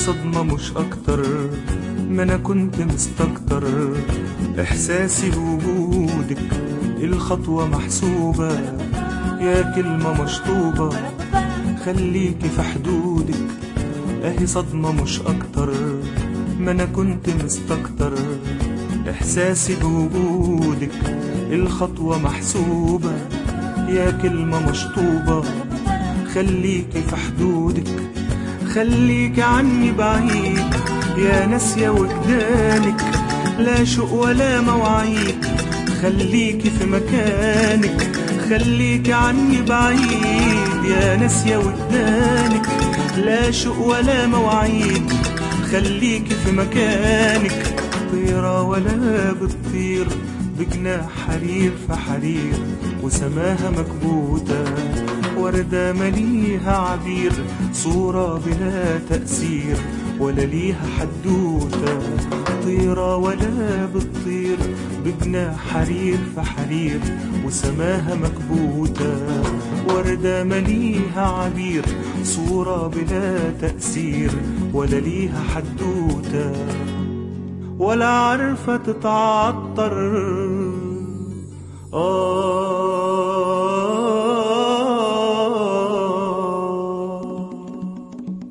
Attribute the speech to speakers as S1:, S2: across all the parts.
S1: صدمة مش أكتر ما أنا كنت مستكتر إحساسي بوجودك الخطوة محسوبة يا كلمة مشطوبة خليكي في حدودك أهي صدمة مش أكتر ما أنا كنت مستكتر إحساسي بوجودك الخطوة محسوبة يا كلمة مشطوبة خليكي في حدودك خليكي عني بعيد يا ناسية وجدانك لا شوق ولا مواعيد خليكي في مكانك خليكي عني بعيد يا ناسية وجدانك لا شوق ولا مواعيد خليكي في مكانك طيرة ولا بتطير بجناح حرير في حرير وسماها مكبوتة وردة مليها عبير صورة بلا تأثير ولا ليها حدوتة طيرة ولا بتطير بجناح حرير في حرير وسماها مكبوتة وردة مليها عبير صورة بلا تأثير ولا ليها حدوتة ولا عارفة تتعطر آه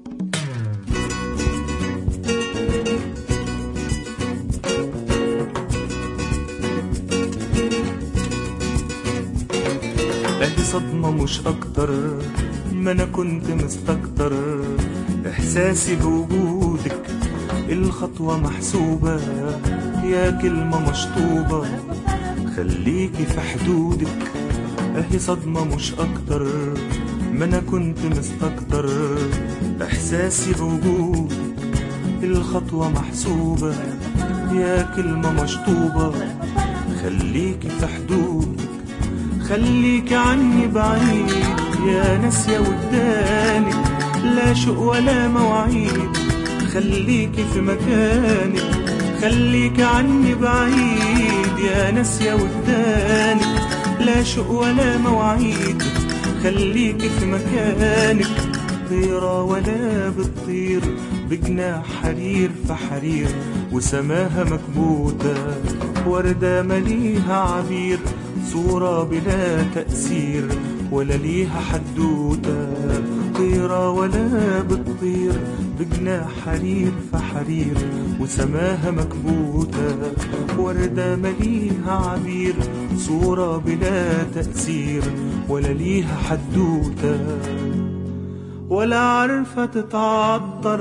S1: اهي صدمة مش اكتر ما انا كنت مستكتر احساسي بوجودك الخطوة محسوبة يا كلمة مشطوبة خليكي في حدودك اهي صدمة مش اكتر ما انا كنت مستكتر احساسي بوجودك الخطوة محسوبة يا كلمة مشطوبة خليكي في حدودك خليكي عني بعيد يا ناسية ودانك لا شوق ولا مواعيد خليكي في مكانك خليكي عني بعيد يا ناسية ودانك لا شوق ولا مواعيد خليكي في مكانك طيرة ولا بتطير بجناح حرير في حرير وسماها مكبوتة وردة مليها عبير صورة بلا تأثير ولا ليها حدوتة طيرة ولا بتطير بجناح حرير في حرير وسماها مكبوتة وردة مليها عبير صورة بلا تأثير ولا ليها حدوتة ولا عارفة تتعطر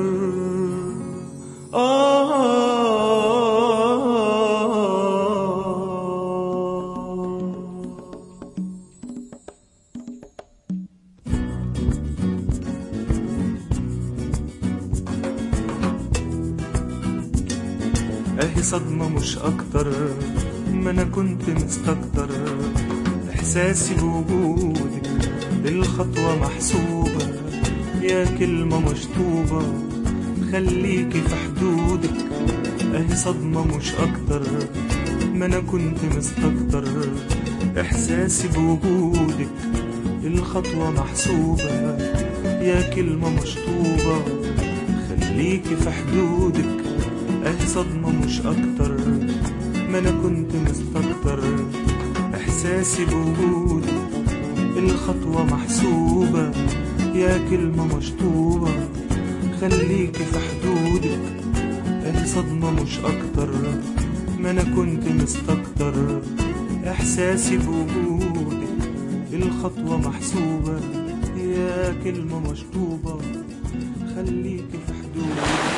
S1: آه اهي صدمة مش اكتر ما انا كنت مستكتر احساسي بوجودك الخطوة محسوبة يا كلمة مشطوبة خليكي في حدودك اهي صدمة مش اكتر ما انا كنت مستكتر احساسي بوجودك الخطوة محسوبة يا كلمة مشطوبة خليكي في حدودك اهي صدمة مش اكتر ما انا كنت مستكتر احساسي بوجودك الخطوة محسوبة يا كلمة مشطوبة خليكي في حدودك اهي صدمة مش اكتر ما انا كنت مستكتر احساسي بوجودك الخطوة محسوبة يا كلمة مشطوبة خليكي في حدودك